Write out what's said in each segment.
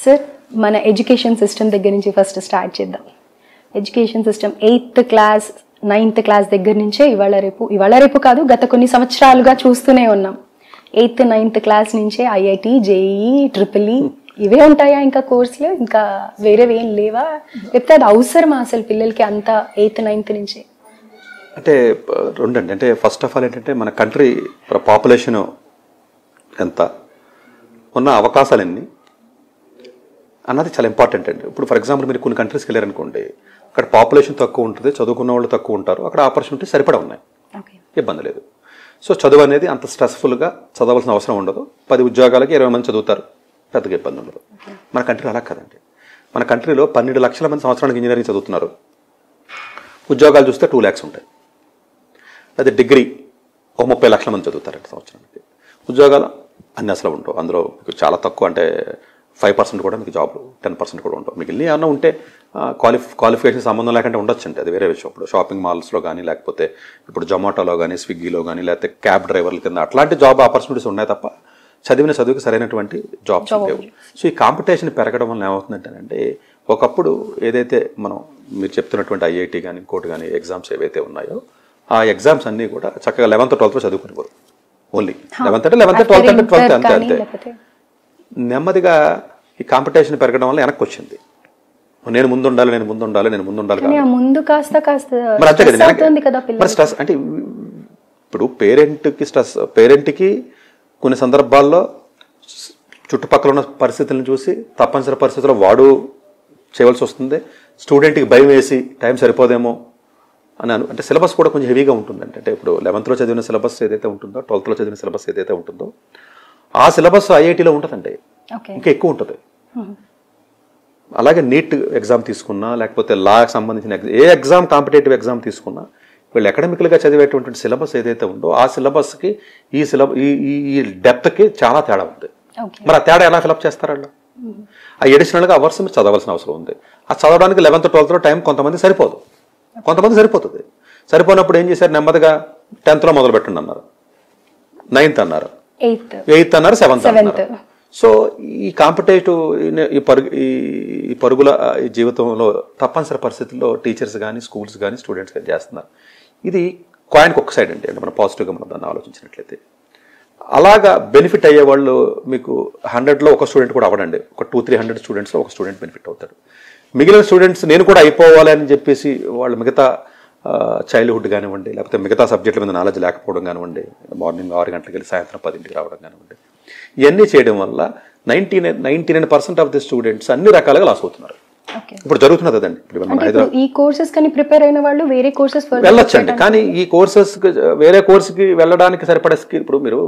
Sir మన education system దగ్గర నుంచి ఫస్ట్ స్టార్ట్ చేద్దాం education system eighth class ninth class దగ్గర నుంచే ఇవాళ రేపు ఇవాళ రేపు కాదు గత కొన్ని సంవత్సరాలుగా చూస్తూనే ఉన్నాం ఎయిత్ నైన్త్ క్లాస్ నుంచే ఐఐటి జేఈ ట్రిపుల్ ఈ ఇవే ఉంటాయా ఇంకా కోర్సులు ఇంకా వేరేవి ఏం లేవా లేకపోతే అది అవసరమా అసలు పిల్లలకి అంత ఎయిత్ నైన్త్ నుంచే అంటే ప- రెండండి అంటే ఫస్ట్ ఆఫ్ ఆల్ ఏంటంటే మన కంట్రీ పాపులేషన్ ఎంత ఉన్న అవకాశాలు ఎన్ని అన్నది చాలా ఇంపార్టెంట్ అండి ఇప్పుడు ఫర్ ఎగ్జాంపుల్ మీరు కొన్ని కంట్రీస్కి వెళ్ళారనుకోండి అక్కడ పాపులేషన్ తక్కువ ఉంటుంది చదువుకున్న వాళ్ళు తక్కువ ఉంటారు అక్కడ ఆపర్చునిటీ సరిపడా ఉన్నాయి ఓకే ఇబ్బంది లేదు సో చదువు అనేది అంత స్ట్రెస్ఫుల్గా చదవాల్సిన అవసరం ఉండదు పది ఉద్యోగాలకి ఇరవై మంది చదువుతారు పెద్దగా ఇబ్బంది ఉండదు మన కంట్రీలో అలా కదండి మన కంట్రీలో పన్నెండు లక్షల మంది సంవత్సరానికి ఇంజనీరింగ్ చదువుతున్నారు ఉద్యోగాలు చూస్తే టూ ల్యాక్స్ ఉంటాయి అదే డిగ్రీ ఒక ముప్పై లక్షల మంది చదువుతారంట సంవత్సరానికి ఉద్యోగాలు అన్ని అసలు ఉండవు అందులో మీకు చాలా తక్కువ అంటే ఫైవ్ పర్సెంట్ కూడా మీకు జాబ్లు టెన్ పర్సెంట్ కూడా ఉండవు మీకు ఇల్లు ఏమన్నా ఉంటే క్వాలిఫి క్వాలిఫికేషన్ సంబంధం లేకుండా ఉండొచ్చండి అది వేరే విషయం ఇప్పుడు షాపింగ్ మాల్స్లో కానీ లేకపోతే ఇప్పుడు జొమాటోలో కానీ స్విగ్గీలో కానీ లేకపోతే క్యాబ్ డ్రైవర్ల కింద అట్లాంటి జాబ్ ఆపర్చునిటీస్ ఉన్నాయి తప్ప చదివిన చదువుకి సరైనటువంటి జాబ్స్ లేవు సో ఈ కాంపిటీషన్ పెరగడం వల్ల ఏమవుతుందంటేనంటే ఒకప్పుడు ఏదైతే మనం మీరు చెప్తున్నటువంటి ఐఐటి కానీ ఇంకోటి కానీ ఎగ్జామ్స్ ఏవైతే ఉన్నాయో ఆ ఎగ్జామ్స్ అన్నీ కూడా చక్కగా లెవెన్త్ ట్వెల్త్ చదువుకునేవారు ఓన్లీ లెవెన్త్ అంటే లెవెన్త్ ట్వెల్త్ అంటే ట్వెల్త్ అంతే కానీ అంతే లేకపోతే నెమ్మదిగా ఈ కాంపిటీషన్ పెరగడం వల్ల వెనక్కి వచ్చింది నేను ముందు ఉండాలి నేను ముందు ఉండాలి నేను ముందు ఉండాలి కానీ కాదు. ఆ ముందు కాస్త కాస్త మరి అంతే stress కదా అవుతుంది కదా వెనక్కి- మరి పిల్లలు స్ట్రెస్ అంటే ఇప్పుడు పేరెంట్కి స్ట్రెస్ పేరెంట్కి కొన్ని సందర్భాల్లో చుట్టుపక్కల ఉన్న పరిస్థితులను చూసి తప్పనిసరి పరిస్థితుల్లో వాడు చేయవలసి వస్తుంది స్టూడెంట్కి భయం వేసి టైం సరిపోదేమో అని అను అంటే సిలబస్ కూడా కొంచెం హెవీగా ఉంటుందండి అంటే ఇప్పుడు లెవెన్త్లో చదివిన సిలబస్ ఏదైతే ఉంటుందో ట్వెల్త్లో చదివిన సిలబస్ ఏదైతే ఉంటుందో ఆ సిలబస్ ఐఐటీలో ఉంటుందండి ఓకే ఇంకా ఎక్కువ ఉంటుంది అలాగే నీట్ ఎగ్జామ్ తీసుకున్నా లేకపోతే లాకి సంబంధించిన ఎగ్జామ్ ఏ ఎగ్జామ్ కాంపిటేటివ్ ఎగ్జామ్ తీసుకున్నా వీళ్ళు అకాడమికల్గా చదివేటువంటి సిలబస్ ఏదైతే ఉందో ఆ సిలబస్కి ఈ సిలబ ఈ ఈ- ఈ డెప్త్కి చాలా తేడా ఉంది ఓకే మరి ఆ తేడా ఎలా ఫిలప్ చేస్తారు వాళ్ళు ఆ ఎడిషనల్గా అవర్స్ మీరు చదవాల్సిన అవసరం ఉంది ఆ చదవడానికి లెవెన్త్ ట్వెల్త్లో టైం కొంతమంది సరిపోదు కొంతమంది సరిపోతుంది సరిపోయినప్పుడు ఏం చేశారు నెమ్మదిగా టెన్త్లో మొదలు పెట్టండి అన్నారు నైన్త్ అన్నారు ఎయిత్ ఎయిత్ అన్నారు సెవెంత్ Seventh. అన్నారు సో ఈ కాంపిటేటివ్ ఈ పరుగు ఈ- ఈ పరుగుల ఆ, ఈ జీవితంలో తప్పనిసరి పరిస్థితుల్లో టీచర్స్ కానీ స్కూల్స్ కానీ స్టూడెంట్స్ కానీ చేస్తున్నారు ఇది కాయిన్కి ఒక సైడ్ అండి అంటే మనం పాజిటివ్గా మనం దాన్ని ఆలోచించినట్లయితే అలాగా బెనిఫిట్ అయ్యే వాళ్ళు మీకు హండ్రెడ్లో ఒక స్టూడెంట్ కూడా అవ్వడండి ఒక టూ త్రీ హండ్రెడ్ స్టూడెంట్స్లో ఒక స్టూడెంట్ బెనిఫిట్ అవుతాడు మిగిలిన స్టూడెంట్స్ నేను కూడా అయిపోవాలి అని చెప్పేసి వాళ్ళు మిగతా చైల్డ్హుడ్ కానివ్వండి లేకపోతే మిగతా సబ్జెక్టుల మీద నాలెడ్జ్ లేకపోవడం కానివ్వండి మార్నింగ్ ఆరు గంటలకు వెళ్ళి సాయంత్రం పదింటికి రావడం కానివ్వండి ఇవన్నీ చేయడం వల్ల ninety nine ninety nine percent of the students అన్ని రకాలుగా లాస్ అవుతున్నారు ఓకే ఇప్పుడు జరుగుతున్నది అదండి ఇప్పుడు మన అంటే హైదరాబాద్ ఇప్పుడు ఈ కోర్సెస్ కని ప్రిపేర్ అయిన వాళ్ళు వేరే కోర్సెస్ వెళ్ళొచ్చండి కానీ ఈ కోర్సెస్ వేరే కోర్సుకి వెళ్ళడానికి సరిపడే స్కిల్ ఇప్పుడు మీరు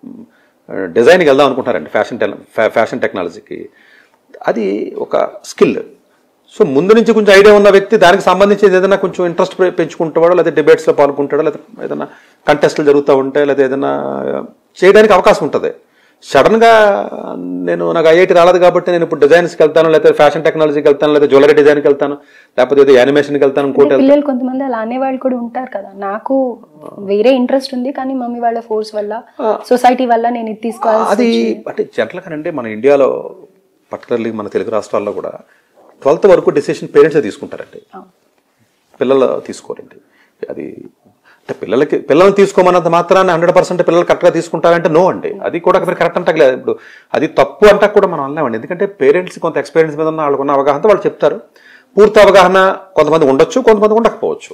డిజైన్కి వెళ్దాం అనుకుంటారండి ఫ్యాషన్ ఫ్యాషన్ టెక్నాలజీకి అది ఒక స్కిల్ సో ముందు నుంచి కొంచెం ఐడియా ఉన్న వ్యక్తి దానికి సంబంధించి ఏదైనా కొంచెం ఇంట్రెస్ట్ పెంచుకుంటాడో లేదా డిబేట్స్లో పాల్గొంటాడో లేదా ఏదైనా కంటెస్ట్లు జరుగుతూ ఉంటాయి లేదా ఏదైనా చేయడానికి అవకాశం ఉంటుంది సడన్గా నేను నాకు ఐఐటి రాలేదు కాబట్టి నేను ఇప్పుడు డిజైన్స్కి వెళ్తాను లేకపోతే ఫ్యాషన్ టెక్నాలజీకి వెళ్తాను లేదా జ్యువెలరీ డిజైన్కి వెళ్తాను లేకపోతే ఏదో యానిమేషన్కి వెళ్తాను ఇంకోటి వెళ్తాను. పిల్లలు కొంతమంది అలా అనేవాళ్ళు కూడా ఉంటారు కదా నాకు వేరే ఇంట్రెస్ట్ ఉంది కానీ మమ్మీ వాళ్ళ ఫోర్స్ వల్ల సొసైటీ వల్ల నేను ఇది తీసుకోవాలి అది అంటే జనరల్గా అంటే మన ఇండియాలో పర్టికులర్లీ మన తెలుగు రాష్ట్రాల్లో కూడా ట్వెల్త్ వరకు డెసిషన్ పేరెంట్సే తీసుకుంటారండి పిల్లలు తీసుకోరండి అది అంటే పిల్లలకి పిల్లల్ని తీసుకోమన్నంత మాత్రాన్ని హండ్రెడ్ పర్సెంట్ పిల్లలు కరెక్ట్గా తీసుకుంటారంటే నో అండి అది కూడా మీరు కరెక్ట్ అంటలేదు ఇప్పుడు అది తప్పు అంటా కూడా మనం అనలేమండి ఎందుకంటే పేరెంట్స్ కొంత ఎక్స్పీరియన్స్ మీద ఉన్న వాళ్ళకున్న అవగాహన వాళ్ళు చెప్తారు పూర్తి అవగాహన కొంతమంది ఉండొచ్చు కొంతమంది ఉండకపోవచ్చు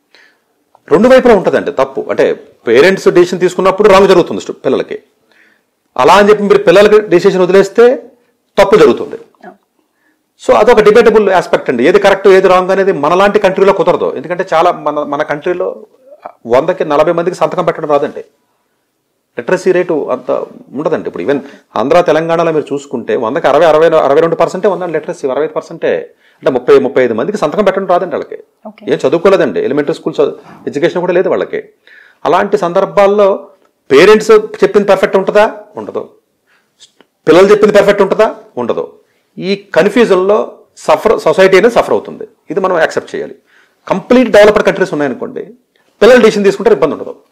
రెండు వైపులా ఉంటుందండి తప్పు అంటే పేరెంట్స్ డెసిషన్ తీసుకున్నప్పుడు రాంగ్ జరుగుతుంది స్టు- పిల్లలకి అలా అని చెప్పి మీరు పిల్లలకి డెసిషన్ వదిలేస్తే తప్పు జరుగుతుంది సో అదొక డిబేటబుల్ ఆస్పెక్ట్ అండి ఏది కరెక్ట్ ఏది రాంగ్ అనేది మనలాంటి కంట్రీలో కుదరదు ఎందుకంటే చాలా మన మన కంట్రీలో వందకి నలభై మందికి సంతకం పెట్టడం రాదండి లిటరసీ రేటు అంత ఉండదండి ఇప్పుడు ఈవెన్ ఆంధ్ర తెలంగాణలో మీరు చూసుకుంటే వందకి అరవై అరవై అరవై రెండు పర్సెంటే ఉందండి లిటరసీ అరవై ఐదు పర్సెంటే అంటే ముప్పై ముప్పై ఐదు మందికి సంతకం పెట్టడం రాదండి వాళ్ళకి Okay. ఏం చదువుకోలేదండి ఎలిమెంటరీ స్కూల్ ఎడ్యుకేషన్ కూడా లేదు వాళ్ళకి అలాంటి సందర్భాల్లో పేరెంట్స్ చెప్పింది పర్ఫెక్ట్ ఉంటుందా ఉండదు పిల్లలు చెప్పింది పర్ఫెక్ట్ ఉంటుందా ఉండదు ఈ కన్ఫ్యూజన్లో సఫర్ సొసైటీ అనేది సఫర్ అవుతుంది ఇది మనం యాక్సెప్ట్ చేయాలి కంప్లీట్ డెవలప్డ్ కంట్రీస్ ఉన్నాయనుకోండి పిల్లలు డిసిషన్ తీసుకుంటే ఇబ్బంది ఉండదు